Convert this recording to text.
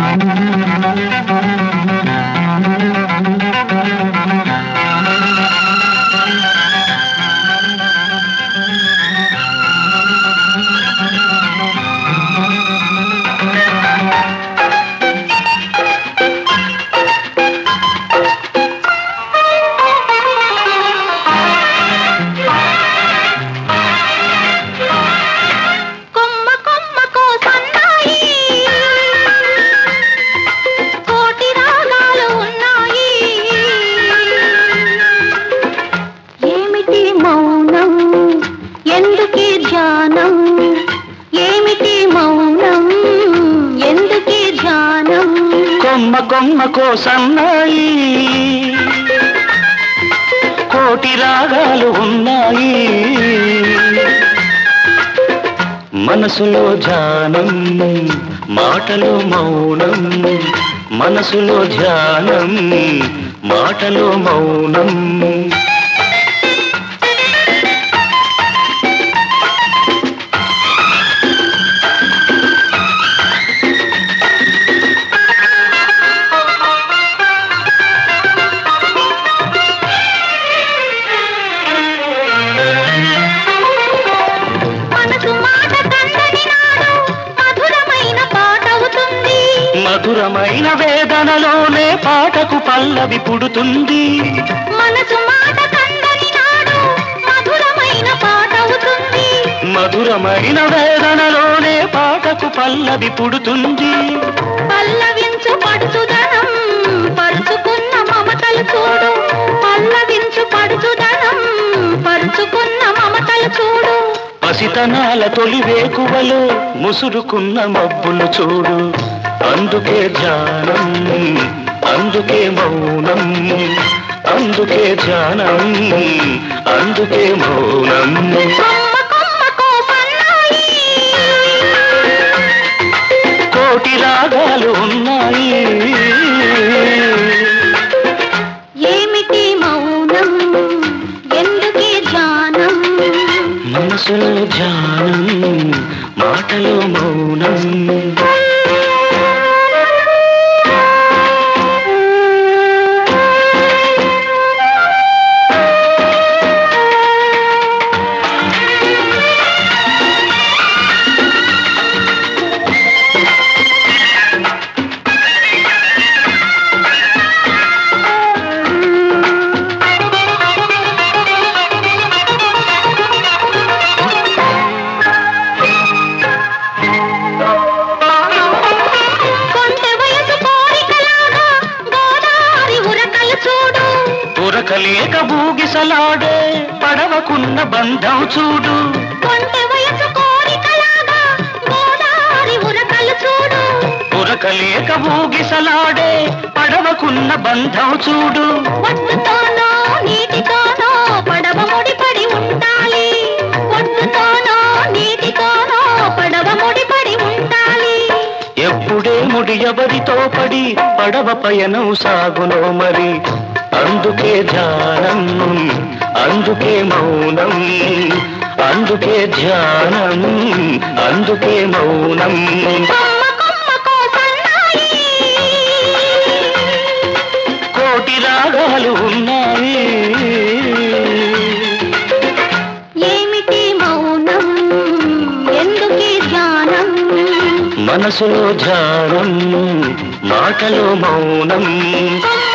కొమ్మ కొమ్మకో సన్నాయి కోటి రాగాలు ఉన్నాయి ఏమిటి మౌనం ఎందుకీ ధ్యానం ఏమిటి మౌనం ఎందుకీ ధ్యానం కొమ్మ కొమ్మ కోసన్నాయి కోటి రాగాలు ఉన్నాయి మనసులో ధ్యానం మాటలో మౌనం మనసులో ధ్యానం మాటలో మౌనం మనసు మాట కందని నాడు మధురమైన పాట అవుతుంది మధురమైన వేదనలోనే పాటకు పల్లవి పుడుతుంది మనసు మాట కందని నాడు మధురమైన పాట అవుతుంది మధురమైన వేదనలోనే పాటకు పల్లవి పుడుతుంది పల్లవించు పడుచుదనం పరుచుకున్న మమతలు చూడు పల్లవించు పడుచుదనం పరుచుకున్న మమతలు చూడు పసితనాల తొలి వేకువలో ముసురుకున్న మబ్బులు చూడు అందుకే ధ్యానం అందుకే మౌనం అందుకే ధ్యానం అందుకే మౌనం కొమ్మ కొమ్మకో సన్నాయి కోటి రాగాలు ఉన్నాయి ఏమిటి మౌనం ఎందుకీ ధ్యానం మనసులో ధ్యానం మాటలో మౌనం కొంటె వయసు కోరికలాగా గోదావరి ఉరకలు చూడు ఉరకలేక బూగిసలాడే పడవకున్న బంధం చూడు కొంటె వయసు కోరికలాగా గోదావరి ఉరకలు చూడు ఉరకలేక బూగిసలాడే పడవకున్న బంధం చూడు ఒడ్డుతోనో నీటితోనో పడవ ముడిపడి ఉండాలి ఒడ్డుతోనో నీటితోనో పడవ ముడిపడి ఉండాలి ఎప్పుడే ముడి ఎవరితో పడి పడవ పయనం సాగునో మరి అందుకే ధ్యానం అందుకే మౌనం అందుకే ధ్యానం అందుకే మౌనం కొమ్మ కొమ్మకో సన్నాయి కోటి రాగాలు ఉన్నాయి ఏమిటి మౌనం ఎందుకీ ధ్యానం మనసులో ధ్యానం మాటలో మౌనం కొమ్మ